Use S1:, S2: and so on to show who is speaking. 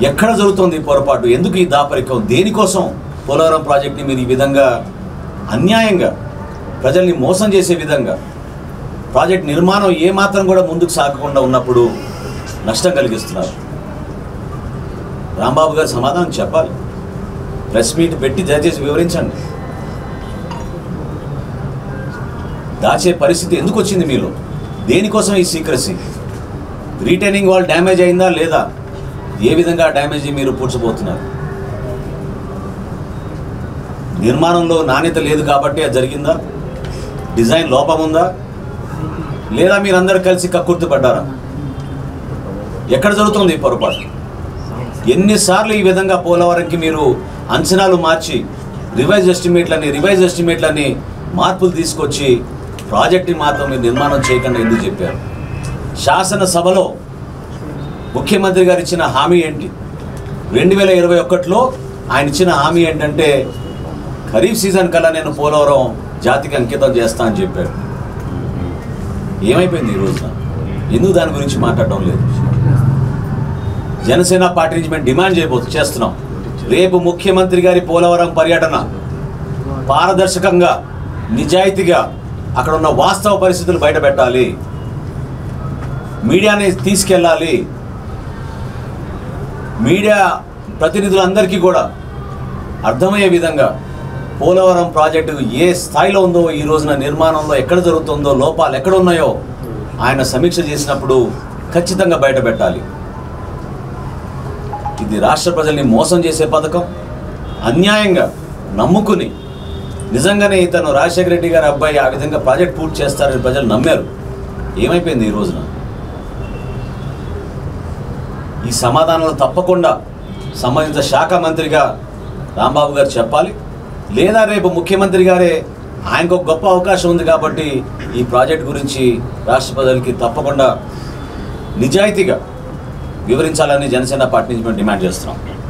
S1: ఎక్కడ జరుగుతుంది ఈ పొరపాటు ఎందుకు ఈ దాపరికం దేనికోసం పోలవరం ప్రాజెక్ట్ని మీరు ఈ విధంగా అన్యాయంగా ప్రజల్ని మోసం చేసే విధంగా ప్రాజెక్ట్ నిర్మాణం ఏమాత్రం కూడా ముందుకు సాగకుండా ఉన్నప్పుడు నష్టం కలిగిస్తున్నారు రాంబాబు గారు సమాధానం చెప్పాలి ప్రెస్ మీట్ పెట్టి దయచేసి వివరించండి దాచే పరిస్థితి ఎందుకు వచ్చింది మీలో దేనికోసం ఈ సీక్రసీ రీటైనింగ్ వాల్ డ్యామేజ్ అయిందా లేదా ఏ విధంగా డ్యామేజ్ మీరు పూడ్చబోతున్నారు నిర్మాణంలో నాణ్యత లేదు కాబట్టి అది జరిగిందా డిజైన్ లోపం ఉందా లేదా మీరందరూ కలిసి కక్కుర్తి పడ్డారా ఎక్కడ జరుగుతుంది ఈ పొరపాటు ఎన్నిసార్లు ఈ విధంగా పోలవరంకి మీరు అంచనాలు మార్చి రివైజ్ ఎస్టిమేట్లని రివైజ్ ఎస్టిమేట్లని మార్పులు తీసుకొచ్చి ప్రాజెక్ట్ని మాత్రం మీరు నిర్మాణం చేయకుండా ఎందుకు చెప్పారు శాసనసభలో ముఖ్యమంత్రి గారు ఇచ్చిన హామీ ఏంటి రెండు వేల ఇరవై ఒకటిలో ఆయన ఇచ్చిన హామీ ఏంటంటే ఖరీఫ్ సీజన్ కల్లా నేను పోలవరం జాతికి అంకితం చేస్తా అని చెప్పాడు ఏమైపోయింది ఈ రోజున ఎందుకు దాని గురించి మాట్లాడడం లేదు జనసేన పార్టీ నుంచి మేము డిమాండ్ చేయబోతు చేస్తున్నాం రేపు ముఖ్యమంత్రి గారి పోలవరం పర్యటన పారదర్శకంగా నిజాయితీగా అక్కడ ఉన్న వాస్తవ పరిస్థితులు బయట పెట్టాలి మీడియాని తీసుకెళ్ళాలి మీడియా ప్రతినిధులందరికీ కూడా అర్థమయ్యే విధంగా పోలవరం ప్రాజెక్టు ఏ స్థాయిలో ఉందో ఈ రోజున నిర్మాణంలో ఎక్కడ జరుగుతుందో లోపాలు ఎక్కడ ఉన్నాయో ఆయన సమీక్ష చేసినప్పుడు ఖచ్చితంగా బయట పెట్టాలి ఇది రాష్ట్ర ప్రజల్ని మోసం చేసే పథకం అన్యాయంగా నమ్ముకుని నిజంగానే ఇతను రాజశేఖర రెడ్డి గారి అబ్బాయి ఆ విధంగా ప్రాజెక్ట్ పూర్తి చేస్తారని ప్రజలు నమ్మారు ఏమైపోయింది ఈ రోజున ఈ సమాధానాలు తప్పకుండా సంబంధిత శాఖ మంత్రిగా రాంబాబు గారు చెప్పాలి లేదా రేపు ముఖ్యమంత్రి గారే ఆయనకు ఒక గొప్ప అవకాశం ఉంది కాబట్టి ఈ ప్రాజెక్ట్ గురించి రాష్ట్ర ప్రజలకి తప్పకుండా నిజాయితీగా వివరించాలని జనసేన పార్టీ నుంచి మేము డిమాండ్ చేస్తున్నాం